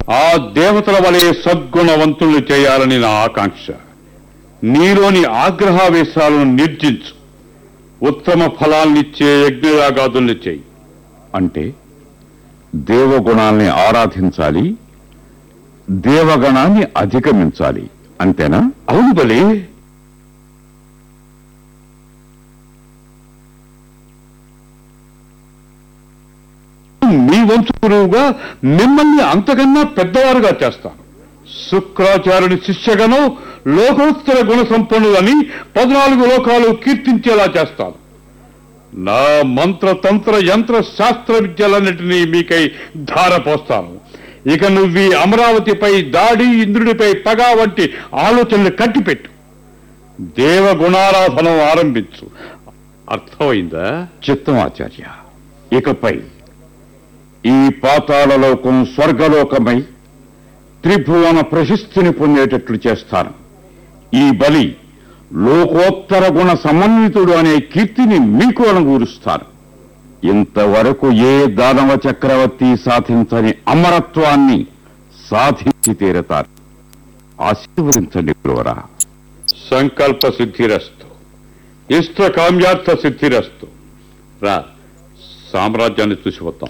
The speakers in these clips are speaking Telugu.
ఆ దేవతల వలె సద్గుణవంతుల్ని చేయాలని నా ఆకాంక్ష నీలోని ఆగ్రహావేశాలను నిర్జించు ఉత్తమ ఫలాల్నిచ్చే యజ్ఞయాగాదుల్ని చేయి అంటే దేవగుణాల్ని ఆరాధించాలి దేవగణాన్ని అధిగమించాలి అంతేనా అవును బలి మీ వంశురువుగా మిమ్మల్ని అంతకన్నా పెద్దవారుగా చేస్తాను శుక్రాచార్యుని శిష్యగను లోకోత్తర గుణ సంపన్నులని పద్నాలుగు లోకాలు కీర్తించేలా చేస్తాను నా మంత్ర తంత్ర యంత్ర శాస్త్ర విద్యలన్నిటినీ మీకై ధారపోస్తాను ఇక నువ్వు ఈ అమరావతిపై దాడి ఇంద్రుడిపై పగ వంటి ఆలోచనలు కట్టిపెట్టు దేవగుణారాధనం ఆరంభించు అర్థమైందా చిత్తం ఆచార్య ఇకపై ఈ పాతాళలోకం స్వర్గలోకమై త్రిభువన ప్రశస్తిని పొందేటట్లు చేస్తాను ఈ బలి లోకోత్తర గుణ సమన్వితుడు అనే కీర్తిని మీకు అనుగూరుస్తాను ఇంతవరకు ఏ దానవ చక్రవర్తి సాధించని అమరత్వాన్ని సాధించి తీరతారు ఆశీర్వదించండి గురువరా సంకల్ప సిద్ధిరస్తు ఇష్ట కామ్యార్థ సిద్ధిరస్తు రా సామ్రాజ్యాన్ని చూసి వద్దాం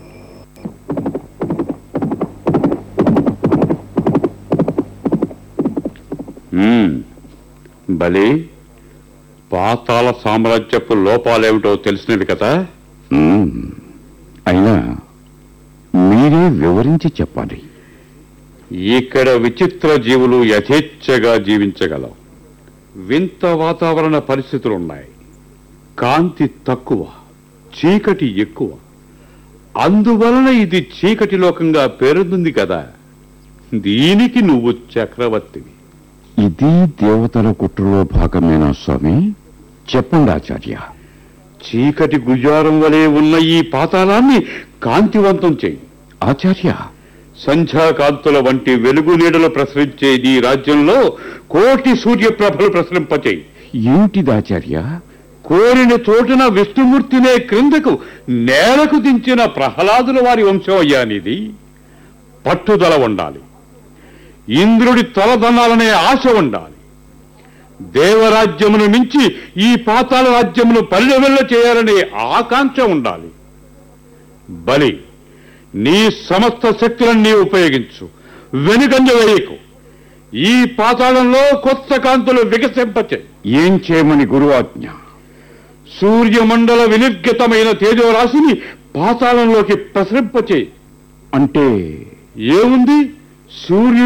మ్మ్. బలి పాతాళ సామ్రాజ్యపు లోపాలేమిటో తెలిసినవి కదా మ్మ్. అయినా మీరే వివరించి చెప్పాలి ఇక్కడ విచిత్ర జీవులు యథేచ్ఛగా జీవించగలవు వింత వాతావరణ పరిస్థితులున్నాయి కాంతి తక్కువ చీకటి ఎక్కువ అందువలన ఇది చీకటి లోకంగా పేరొందింది కదా దీనికి నువ్వు చక్రవర్తివి ఇది దేవతల కుట్రలో భాగమేనా స్వామి చెప్పండి ఆచార్య చీకటి గుజారం వలె ఉన్న ఈ పాతాళాన్ని కాంతివంతం చేయి ఆచార్య సంధ్యాకాంతుల వంటి వెలుగు నీడలు ప్రసరించే ఈ రాజ్యంలో కోటి సూర్యప్రభలు ప్రసరింపచేయి ఏమిటిది ఆచార్య కోరిన చోటున విష్ణుమూర్తినే క్రిందకు నేలకు దించిన ప్రహ్లాదుల వారి వంశం అయ్యానిది పట్టుదల ఉండాలి ఇంద్రుడి తలదనాలనే ఆశ ఉండాలి దేవరాజ్యమును మించి ఈ పాతాళ రాజ్యమును పరిణవెల్ల చేయాలనే ఆకాంక్ష ఉండాలి బలి నీ సమస్త శక్తులను నీ ఉపయోగించు వెనుకంజ వేయకు ఈ పాతాళంలో కొత్త కాంతులు వికసింపచే ఏం చేయమని గురు ఆజ్ఞ సూర్యమండల వినిర్గతమైన తేజోరాశిని పాతాళంలోకి ప్రసరింపచే అంటే ఏముంది సూర్యుడు